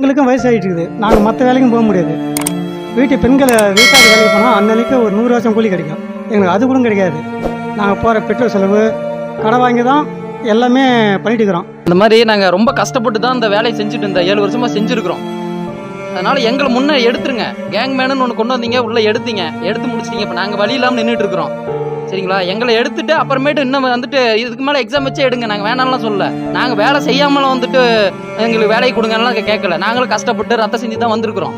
எங்களுக்கும் வயசாகிட்டு இருக்குது நாங்கள் மற்ற வேலைக்கும் போக முடியாது வீட்டு பெண்களை வீட்டாக வேலைக்கு போனால் அன்னன்னைக்கு ஒரு நூறு வருஷம் கூலி கிடைக்கும் எங்களுக்கு அது கூட கிடைக்காது நாங்கள் போகிற பெட்ரோல் செலவு கடை வாங்கி தான் எல்லாமே பண்ணிட்டு இருக்கிறோம் இந்த மாதிரி நாங்கள் ரொம்ப கஷ்டப்பட்டு தான் இந்த வேலையை செஞ்சுட்டு இந்த ஏழு வருஷமாக செஞ்சுருக்கிறோம் அதனால எங்களை முன்னே எடுத்துருங்க கேங் மேனு ஒன்று கொண்டு வந்தீங்க உள்ள எடுத்தீங்க எடுத்து முடிச்சிட்டீங்க இப்போ நாங்கள் வழி இல்லாமல் நின்றுட்டு இருக்கிறோம் சரிங்களா எங்களை எடுத்துட்டு அப்புறமேட்டு இன்னும் வந்துட்டு இதுக்கு மேலே எக்ஸாம் வச்சே எடுங்க நாங்கள் வேணாம்லாம் சொல்லல நாங்கள் வேலை செய்யாமலாம் வந்துட்டு எங்களுக்கு வேலையை கொடுங்கலாம் கேட்கல நாங்களும் கஷ்டப்பட்டு ரத்த செஞ்சு தான் வந்திருக்கிறோம்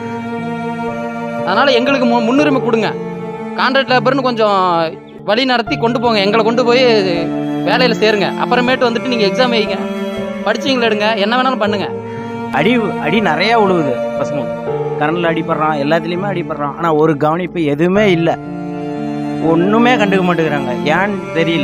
அதனால எங்களுக்கு மு- முன்னுரிமை கொடுங்க கான்ட்ராக்ட் லேபர்னு கொஞ்சம் வழி நடத்தி கொண்டு போங்க எங்களை கொண்டு போய் வேலையில் சேருங்க அப்புறமேட்டு வந்துட்டு நீங்கள் எக்ஸாம் வைங்க படிச்சீங்களா எடுங்க என்ன வேணாலும் பண்ணுங்க அடி அடி நிறையா உழுவுது பசங்க கரண்டில் அடிப்படுறான் எல்லாத்துலேயுமே அடிப்படுறான் ஆனால் ஒரு கவனிப்பு எதுவுமே இல்லை ஒன்றுமே கண்டுக்க மாட்டேங்கிறாங்க ஏன்னு தெரியல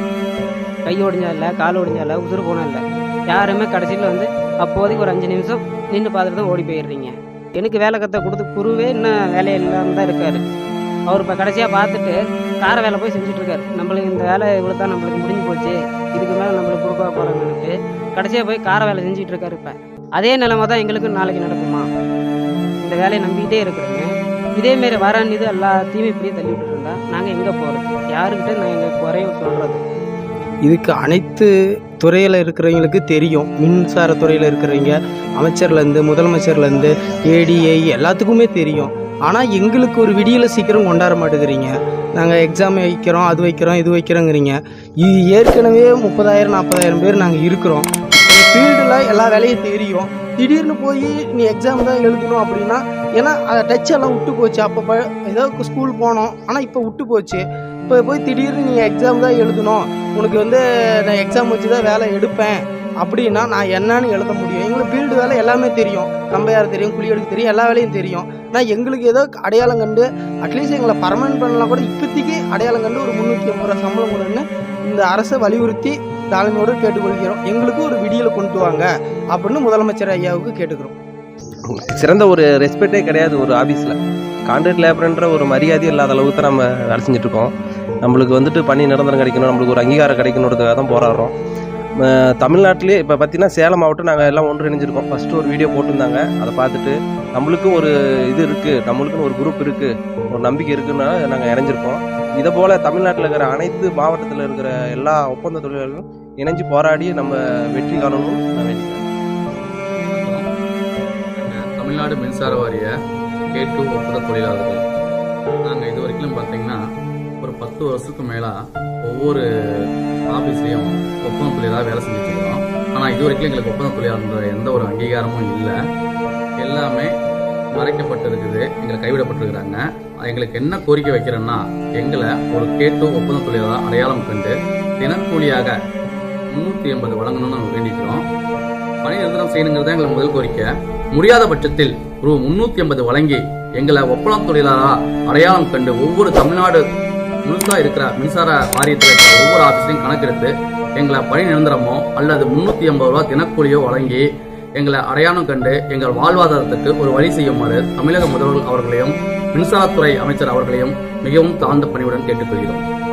கை ஒடிஞ்சா இல்லை கால் ஒடிஞ்சா இல்லை உசுறு போனா இல்லை யாருமே கடைசியில் வந்து அப்போதைக்கு ஒரு அஞ்சு நிமிஷம் நின்று பார்த்துட்டு தான் ஓடி போயிடுறீங்க எனக்கு வேலை கற்ற கொடுத்து குருவே இன்னும் வேலை இல்லாமல் தான் இருக்காரு அவர் இப்போ கடைசியாக பார்த்துட்டு கார வேலை போய் செஞ்சுட்டு இருக்காரு நம்மளுக்கு இந்த வேலை இவ்வளோ தான் நம்மளுக்கு முடிஞ்சு போச்சு இதுக்கு மேலே நம்மளுக்கு கொடுக்க போகிறாங்கன்னுட்டு கடைசியாக போய் கார வேலை செஞ்சுட்டு இருக்காரு இப்போ அதே நிலைமை தான் எங்களுக்கும் நாளைக்கு நடக்குமா இந்த வேலையை நம்பிக்கிட்டே இருக்கிறோங்க இதேமாரி வரான் இது எல்லாத்தையுமே இப்படியே தள்ளி விட்டுட்டு இருந்தா நாங்கள் எங்கே போகிறது யாருக்கிட்ட நான் எங்கள் குறையும் சொல்கிறது இதுக்கு அனைத்து துறையில் இருக்கிறவங்களுக்கு தெரியும் மின்சார துறையில் இருக்கிறவங்க அமைச்சர்லேருந்து முதலமைச்சர்லேருந்து ஏடிஐ எல்லாத்துக்குமே தெரியும் ஆனால் எங்களுக்கு ஒரு விடியலை சீக்கிரம் கொண்டாட மாட்டேங்கிறீங்க நாங்கள் எக்ஸாம் வைக்கிறோம் அது வைக்கிறோம் இது வைக்கிறோங்கிறீங்க இது ஏற்கனவே முப்பதாயிரம் நாற்பதாயிரம் பேர் நாங்கள் இருக்கிறோம் ஃபீல்டில் எல்லா வேலையும் தெரியும் திடீர்னு போய் நீ எக்ஸாம் தான் எழுதணும் அப்படின்னா ஏன்னா அதை டச் எல்லாம் விட்டு போச்சு அப்போ ப ஏதோ ஸ்கூல் போனோம் ஆனால் இப்போ விட்டு போச்சு இப்போ போய் திடீர்னு நீ எக்ஸாம் தான் எழுதணும் உனக்கு வந்து நான் எக்ஸாம் வச்சு தான் வேலை எடுப்பேன் அப்படின்னா நான் என்னன்னு எழுத முடியும் எங்களுக்கு ஃபீல்டு வேலை எல்லாமே தெரியும் கம்பையார் தெரியும் குழி எடுக்க தெரியும் எல்லா வேலையும் தெரியும் நான் எங்களுக்கு ஏதோ அடையாளம் கண்டு அட்லீஸ்ட் எங்களை பர்மனன்ட் பண்ணலாம் கூட இப்போதைக்கு அடையாளம் கண்டு ஒரு முந்நூற்றி ஐம்பது ரூபா சம்பளம் கொடுன்னு இந்த அரசை வலியுறுத்தி தாழ்மையோடு கேட்டுக்கொள்கிறோம் எங்களுக்கு ஒரு விடியலை கொண்டு வாங்க அப்படின்னு முதலமைச்சர் ஐயாவுக்கு கேட்டுக்கிறோம் சிறந்த ஒரு ரெஸ்பெக்டே கிடையாது ஒரு ஆஃபீஸில் கான்ட்ராக்ட் லேபர்ன்ற ஒரு மரியாதை இல்லாத அளவுக்கு தான் நம்ம வேலை செஞ்சுட்டு இருக்கோம் நம்மளுக்கு வந்துட்டு பணி நிரந்தரம் கிடைக்கணும் நம்மளுக்கு ஒரு அங்கீகாரம் கிடைக்கணுன்றதுக்காக தான் போராடுறோம் அஹ் தமிழ்நாட்டிலே இப்போ பார்த்தீங்கன்னா சேலம் மாவட்டம் நாங்கள் எல்லாம் ஒன்றிணைஞ்சிருக்கோம் ஃபஸ்ட்டு ஒரு வீடியோ போட்டிருந்தாங்க அதை பார்த்துட்டு நம்மளுக்கும் ஒரு இது இருக்குது நம்மளுக்குன்னு ஒரு குரூப் இருக்குது ஒரு நம்பிக்கை இருக்குன்னா நாங்கள் இணைஞ்சிருக்கோம் இதை போல் தமிழ்நாட்டில் இருக்கிற அனைத்து மாவட்டத்தில் இருக்கிற எல்லா ஒப்பந்த தொழிலாளர்களும் இணைஞ்சு போராடி நம்ம வெற்றி காணணும்னு நான் வேண்டிக்கிறேன் நாங்கள் தமிழ்நாடு மின்சார வாரிய கேட்டு ஒப்பந்த தொழிலாளர்கள் நாங்கள் இது வரைக்கும் பார்த்தீங்கன்னா ஒரு பத்து வருஷத்துக்கு மேலாக ஒவ்வொரு ஆஃபீஸ்லேயும் ஒப்பந்த தொழிலாளர் வேலை செஞ்சுட்டு இருக்கோம் ஆனால் இது வரைக்கும் எங்களுக்கு ஒப்பந்த தொழிலாளர்ன்ற எந்த ஒரு அங்கீகாரமும் இல்லை எல்லாமே மறைக்கப்பட்டிருக்குது எங்களை கைவிடப்பட்டிருக்கிறாங்க எங்களுக்கு என்ன கோரிக்கை வைக்கிறேன்னா எங்களை ஒரு கேட்டு ஒப்பந்த தொழிலாளர் அடையாளம் கண்டு தினக்கூலியாக முன்னூற்றி எண்பது வழங்கணும்னு நாங்கள் வேண்டிக்கிறோம் பணி நிரந்தரம் செய்யணுங்கிறது தான் எங்களுக்கு முதல் கோரிக்கை முடியாத பட்சத்தில் ரூ முன்னூத்தி ஐம்பது வழங்கி எங்களை ஒப்பளம் தொழிலாளரா அடையாளம் கண்டு ஒவ்வொரு தமிழ்நாடு முழுசா இருக்கிற மின்சார வாரியத்தில் இருக்கிற ஒவ்வொரு ஆபீஸ்லையும் கணக்கெடுத்து எங்களை பணி நிரந்தரமோ அல்லது முன்னூத்தி ஐம்பது ரூபா தினக்கூலியோ வழங்கி எங்களை அடையாளம் கண்டு எங்கள் வாழ்வாதாரத்துக்கு ஒரு வழி செய்யுமாறு தமிழக முதல்வர் அவர்களையும் மின்சாரத்துறை அமைச்சர் அவர்களையும் மிகவும் தாழ்ந்த பணிவுடன் கேட்டுக்கொள்கிறோம்